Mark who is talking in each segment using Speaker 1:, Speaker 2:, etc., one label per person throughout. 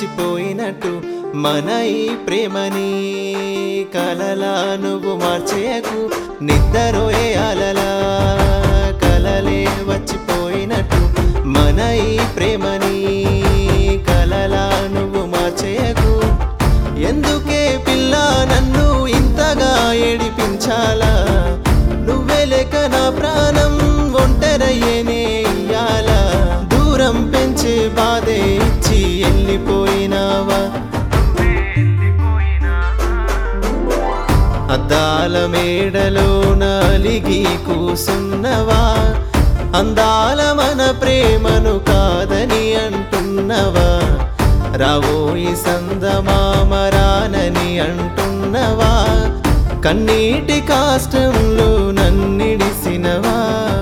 Speaker 1: వచ్చిపోయినట్టు మన ఈ ప్రేమని కలలా నువ్వు మార్చేయకు నిద్రపోయే అలలా కలలే వచ్చిపోయినట్టు మన ఈ ప్రేమని కలలా నువ్వు మార్చేయకు ఎందుకే పిల్ల నన్ను ఇంతగా ఏడిపించాలా నువ్వే లేక నా ప్రాణం ఒంటరయ్యేనే ఇయ్యాల దూరం పెంచి బాధే ఇచ్చి వెళ్ళిపోయినావా అద్దాల మేడలో నలిగి కూసున్నవా అందాల మన ప్రేమను కాదని అంటున్నవా రావోయి సందమామరానని అంటున్నవా కన్నీటి కాష్టంలో నన్నిడిసినవా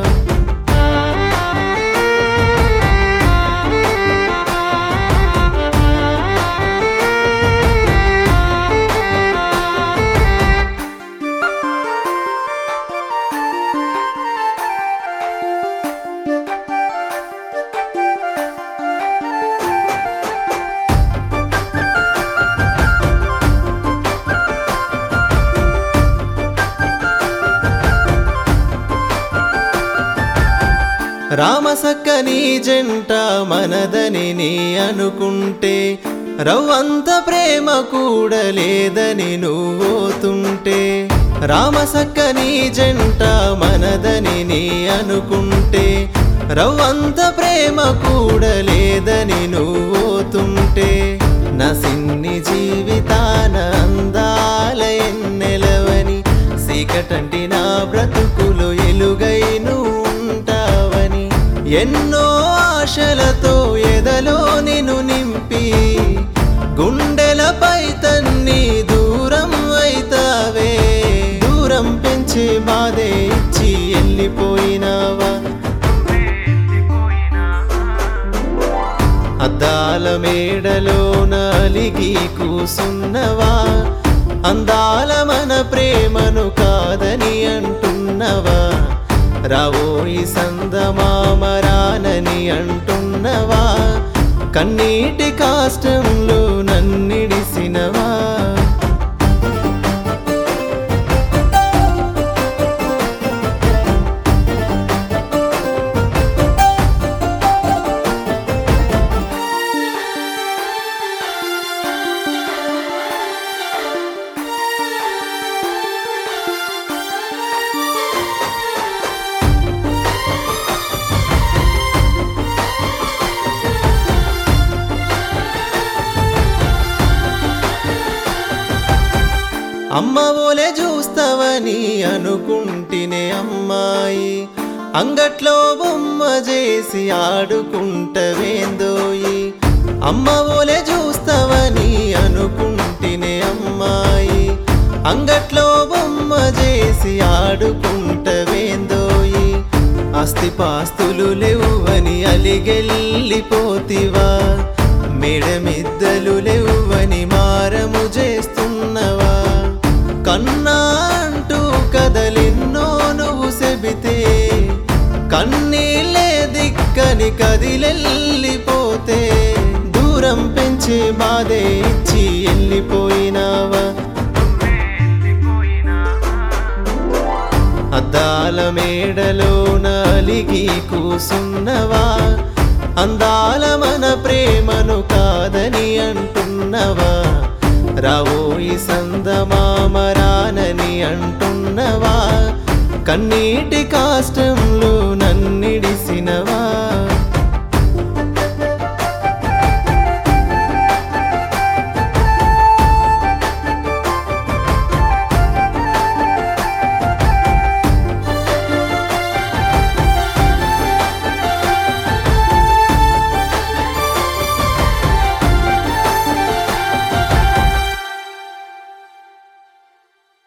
Speaker 1: రామసక్కని జంట మనదని నీ అనుకుంటే రవ్వంత ప్రేమ కూడా లేదని నువ్వోతుంటే రామసక్కని జంట మనదని నీ అనుకుంటే రవ్వంత ప్రేమ కూడా లేదని నువ్వోతుంటే నా సిన్ని జీవితాన అందాల ఎన్నెలవని సీకటంటి నా బ్రతుకులు ఎలుగై నువ్వు ఉంటావని ఎన్నో ఆశలతో ఎదలో నిన్ను నింపి గుండెలపై తన్ని దూరం అయితావే దూరం పెంచి బాధే ఇచ్చి వెళ్ళిపోయినావా అద్దాల మేడలో నలిగి కూసున్నవా అందాల మన ప్రేమను కాదని అంటున్నవా రావోయి సందమామరానని అంటున్నవా కన్నీటి కాష్టంలో నన్నిడిసినవా అమ్మ ఓలే చూస్తావని అనుకుంటేనే అమ్మాయి అంగట్లో బొమ్మ చేసి ఆడుకుంటవేందోయి అమ్మ ఓలే చూస్తావని అనుకుంటేనే అమ్మాయి అంగట్లో బొమ్మ చేసి ఆడుకుంటవేందోయి ఆస్తిపాస్తులు లేవువని అలిగెళ్ళిపోతివా మేడమిద్దలు లేవువని మారము చేస్తున్నవా కన్నా అంటూ కదలెన్నో నువ్వు సెబితే కన్నీళ్ళే దిక్కని కదిలెళ్ళిపోతే దూరం పెంచి బాధే ఇచ్చి వెళ్ళిపోయినావా అద్దాల మేడలో నలిగి కూసున్నవా అందాల మన ప్రేమను కాదని అంటున్నవా రావోయి సందమామరానని అంటున్నవా కన్నీటి కాష్టంలో నన్నిడిసినవా